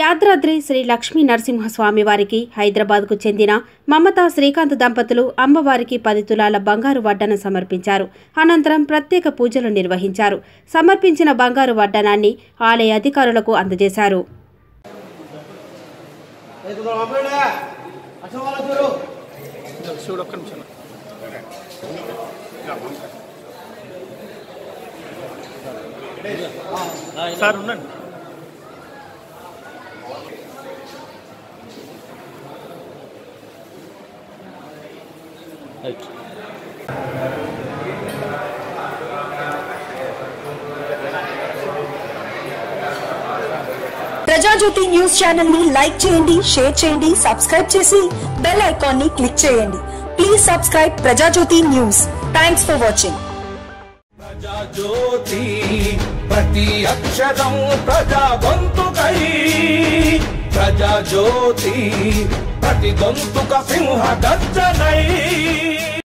యాదాద్రి శ్రీ లక్ష్మీ నరసింహస్వామి వారికి హైదరాబాద్కు చెందిన మమతా శ్రీకాంత్ దంపతులు అమ్మవారికి పది తులాల బంగారు వడ్డన సమర్పించారు అనంతరం ప్రత్యేక పూజలు నిర్వహించారు సమర్పించిన బంగారు వడ్డనాన్ని ఆలయ అధికారులకు అందజేశారు శివుడు ఒక్క నిమిషం సార్ ఉండండి ప్రజాజ్యోతి న్యూస్ ఛానల్ ని లైక్ చేయండి షేర్ చేయండి సబ్స్క్రైబ్ చేసి బెల్ ఐకాన్ ని క్లిక్ చేయండి please subscribe Prajajyothi news thanks for watching Prajajyothi ప్రతి అక్షరం ప్రజా గొంతుకై ప్రజాజ్యోతి ప్రతి గొంతుక సింహ గర్జనై